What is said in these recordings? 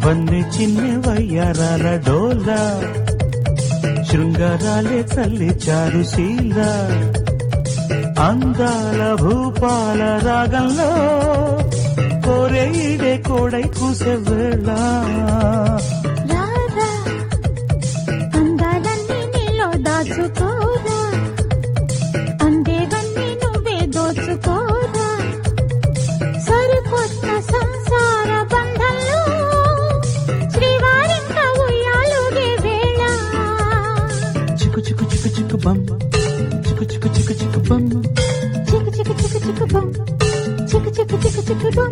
వన్నె చిన్న వయ్యారాల డోల శృంగారాలే చల్లి చారు శీల అందాల భూపాల రాగంలో కోరే ఈడే కోడై కూసే వేళ రారా అందాలన్నీ నీలో దాచుకోరా అందేవన్నీ నువ్వే దోచుకోరా సరికొత్త సంసార బంధంలో శ్రీవారింక ఉయ్యాలుగే వేళ చిక్కు చిక్కు చిక్కు చిక్కు బమ్ చిక్కు చిక్కు చిక్కు చిక్కు బమ్ చిక్కు చిక్కు చిక్కు చిక్కు బొమ్ చిక్కు చిక్కు చిక్కు చిక్కు బొమ్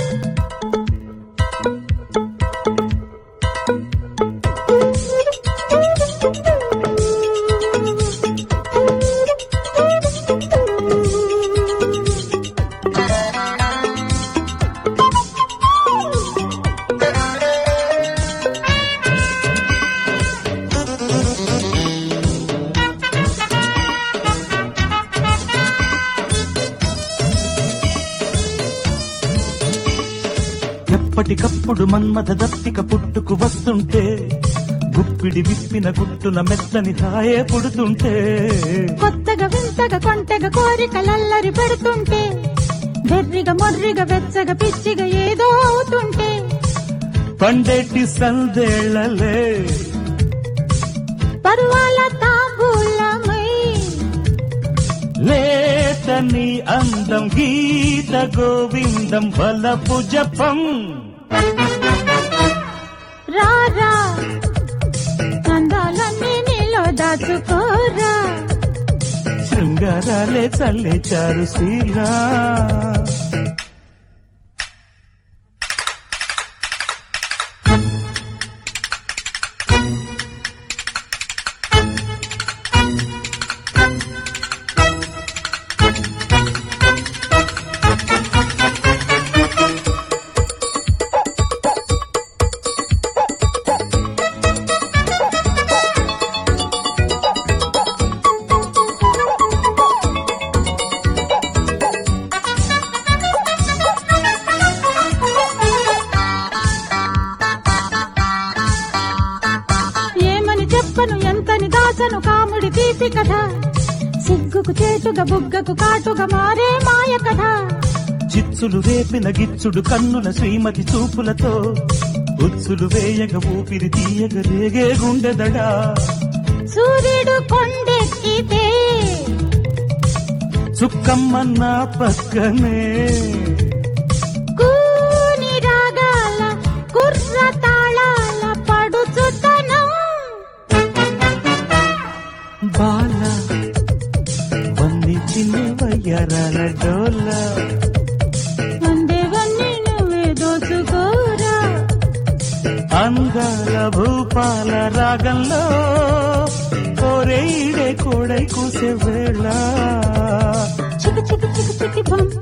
ఎప్పటికప్పుడు మన్మథ దప్పిక పుట్టుకు వస్తుంటే గుప్పిడి విప్పిన గుట్టున మెత్తని హాయే పుడుతుంటే కొత్తగా వింతగా కొంటగా కోరికలల్లరి పెడుతుంటే వెర్రిగా మొర్రిగా వెచ్చగా పిచ్చిగా ఏదో అవుతుంటే పండేటి సందేళ్లలే పరువాల తాంబూలమై లేతని అందం గీత గోవిందం బలపు జపం రారా అందాలన్నీ నీలో దాచుకోరా శృంగారాలే చల్లే చారు శీలా ఏమని చెప్పను ఎంతని దాచను కాముడి తీపి కథ సిగ్గుకు చేటుగా బుగ్గకు కాటుగా మారే మాయ కథ చిచ్చులు రేపిన గిచ్చుడు కన్నుల శ్రీమతి చూపులతో ఉచ్చులు వేయగ ఊపిరి తీయగ రేగే గుండెదడా సూర్యుడు కొండెక్కితే చుక్కమ్మ నా పక్కనే కూని రాగాల కుర్ర తాళాల పడుచుతనం బాల వన్ని చిన్న వయ్యారాల డోల అందేవన్నీ నువ్వే దోచుకోరా అందాల భూపాల రాగంలో కోరే ఈడే కోడై కూసే వేళ చికి చికి చికి చికి బొమ్